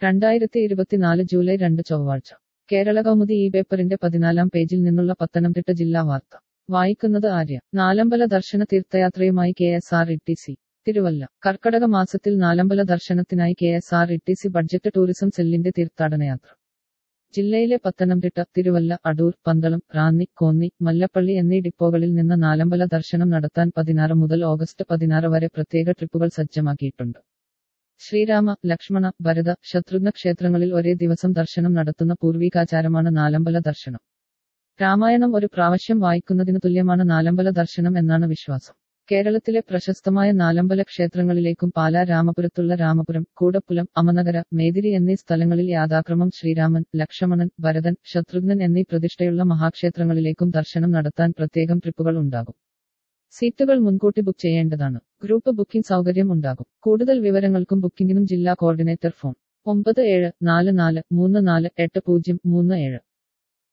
രണ്ടായിരത്തി ഇരുപത്തിനാല് ജൂലൈ രണ്ട് ചൊവ്വാഴ്ച കേരള കൗമുദി ഈ പേപ്പറിന്റെ പതിനാലാം പേജിൽ നിന്നുള്ള പത്തനംതിട്ട ജില്ലാ വാർത്ത വായിക്കുന്നത് ആര്യ നാലമ്പല ദർശന തീർത്ഥയാത്രയുമായി K S R E T C Thiruvalla കർക്കടക മാസത്തിൽ നാലമ്പല ദർശനത്തിനായി K S R E T C budget tourism സെല്ലിന്റെ തീർത്ഥാടനയാത്ര ജില്ലയിലെ പത്തനംതിട്ട തിരുവല്ല അടൂർ പന്തളം റാന്നി കോന്നി മല്ലപ്പള്ളി എന്നീ ഡിപ്പോകളിൽ നിന്ന് നാലമ്പല ദർശനം നടത്താൻ പതിനാറ് മുതൽ ഓഗസ്റ്റ് പതിനാറ് വരെ പ്രത്യേക ട്രിപ്പുകൾ സജ്ജമാക്കിയിട്ടുണ്ട് ശ്രീരാമ ലക്ഷ്മണ ഭരത ശത്രുഘ്ന ക്ഷേത്രങ്ങളിൽ ഒരേ ദിവസം ദർശനം നടത്തുന്ന പൂർവികാചാരമാണ് നാലമ്പല ദർശനം രാമായണം ഒരു പ്രാവശ്യം വായിക്കുന്നതിന് തുല്യമാണ് നാലമ്പല ദർശനം എന്നാണ് വിശ്വാസം കേരളത്തിലെ പ്രശസ്തമായ നാലമ്പല ക്ഷേത്രങ്ങളിലേക്കും പാലാ രാമപുരത്തുള്ള രാമപുരം കൂടപ്പുലം അമനഗര മേദിരി എന്നീ സ്ഥലങ്ങളിൽ യാഥാക്രമം ശ്രീരാമൻ ലക്ഷ്മണൻ ഭരതൻ ശത്രുഘ്നൻ എന്നീ പ്രതിഷ്ഠയുള്ള മഹാക്ഷേത്രങ്ങളിലേക്കും ദർശനം നടത്താൻ പ്രത്യേകം ട്രിപ്പുകൾ ഉണ്ടാകും സീറ്റുകൾ മുൻകൂട്ടി ബുക്ക് ചെയ്യേണ്ടതാണ് ഗ്രൂപ്പ് ബുക്കിംഗ് സൗകര്യം ഉണ്ടാകും കൂടുതൽ വിവരങ്ങൾക്കും ബുക്കിംഗിനും ജില്ലാ കോർഡിനേറ്റർ ഫോൺ ഒമ്പത് ഏഴ് നാല് നാല് മൂന്ന് നാല് എട്ട് പൂജ്യം മൂന്ന് ഏഴ്